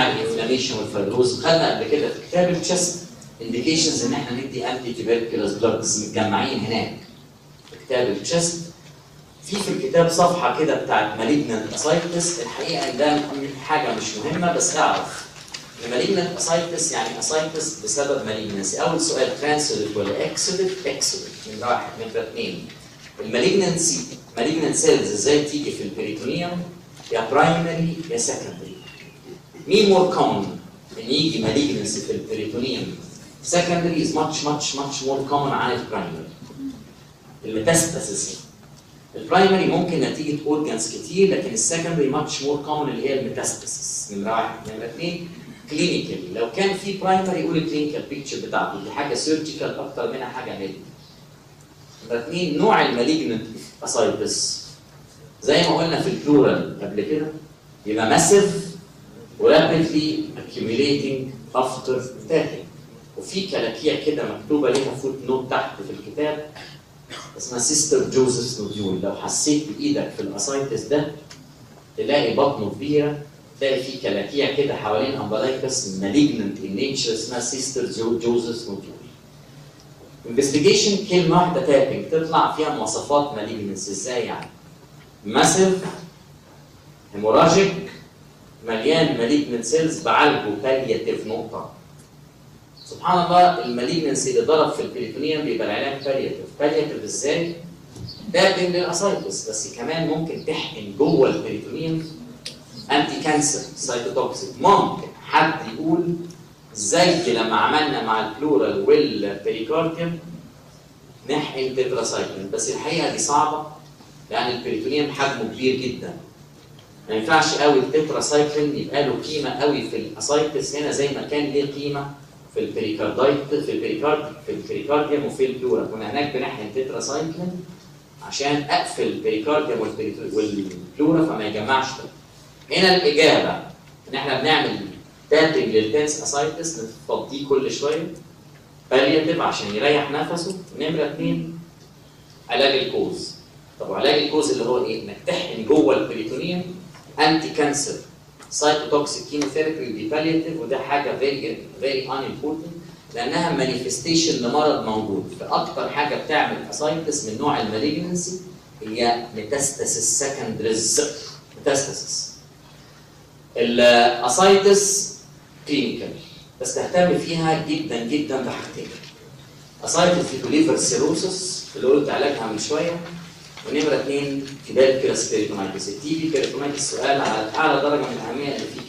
انواع الانفلاميشن والفيبروز خدنا قبل كده في كتاب التشست انديكيشنز ان احنا ندي انتي تيبركلوز دراجز متجمعين هناك في كتاب التشست في في الكتاب صفحه كده بتاعت مالجنانت اسايتس الحقيقه ده حاجه مش مهمه بس اعرف المالجنانت اسايتس يعني اسايتس بسبب مالجنسي اول سؤال ترانسوليت ولا اكسوليت اكسوليت من واحد نمره اثنين المالجنسي مالجنانت سيلز ازاي تيجي في البريتونيوم يا برايمري يا سكندري مين مور كومن ان يجي مالجنسي في البريتونيوم secondary is much much much more common عن البرايمري الميتاستاسيس البرايمري ممكن نتيجه اورجانز كتير لكن السكندري ماتش مور كومن اللي هي الميتاستاسيس نمره واحد نمره اثنين كلينيكال لو كان في برايمري قول الكلينيكال بيكتشر بتاعته دي حاجه سيرجيكال اكتر منها حاجه ميديكال نمره اثنين نوع المالجنت اسايتس زي ما قلنا في البلورال قبل كده يبقى ماسيف ورابيدلي accumulating افتر تاكل وفي كلاكيع كده مكتوبه ليها فوت نوت تحت في الكتاب اسمها سيستر جوزيف نوديول لو حسيت بايدك في الاسايتس ده تلاقي بطنه كبيره تلاقي في كلاكيع كده حوالين امبلايكس مالجننت ان نيتشر اسمها سيستر جوزيف نوديول انفستيجيشن كلمه واحده تابنج تطلع فيها مواصفات مالجننس ازاي يعني ماسيف هيموراجيك مليان مالجننت سيلز بعالجه بالياتيف نقطه سبحان الله المالجنسي اللي ضرب في البريتونيوم بيبقى العلاج بالياتيف بالياتيف ازاي؟ دابن للاسايتس بس كمان ممكن تحقن جوه البريتونيوم انتي كانسر سايتوتوكسيك ممكن حد يقول زي لما عملنا مع البلورال والبريكارديوم نحقن تتراسايكلين بس الحقيقه دي صعبه لان البريتونيوم حجمه كبير جدا ما ينفعش قوي التتراسايكلين يبقى له قيمه قوي في الاسايتس هنا زي ما كان ليه قيمه في البريكاردايت في البريكارد في البريكارديوم وفي البلورا كنا هناك بنحقن تتراسايكلين عشان اقفل البريكارديوم والبلورا فما يجمعش ده هنا الاجابه ان احنا بنعمل تابنج للتنس اسايتس نفضيه كل شويه بالياتيف عشان يريح نفسه نمره اثنين علاج الكوز طب وعلاج الكوز اللي هو ايه؟ انك تحقن جوه البريتونيوم انتي كانسر سايتوتوكسيك كيموثيرابي ودي بالياتيف وده حاجه فيري فيري ان امبورتنت لانها مانيفستيشن لمرض موجود فاكتر حاجه بتعمل اسايتس من نوع المالجنسي هي ميتاستاسيس سكندريز ميتاستاسيس الاسايتس كلينيكال بس تهتم فيها جدا جدا بحاجتين اسايتس في ليفر سيروسس اللي قلت علاجها من شويه ونمره اثنين تبال كيراسبيريتومايتس التي بي كيراتومايتس سؤال على اعلى درجه من الاهميه اللي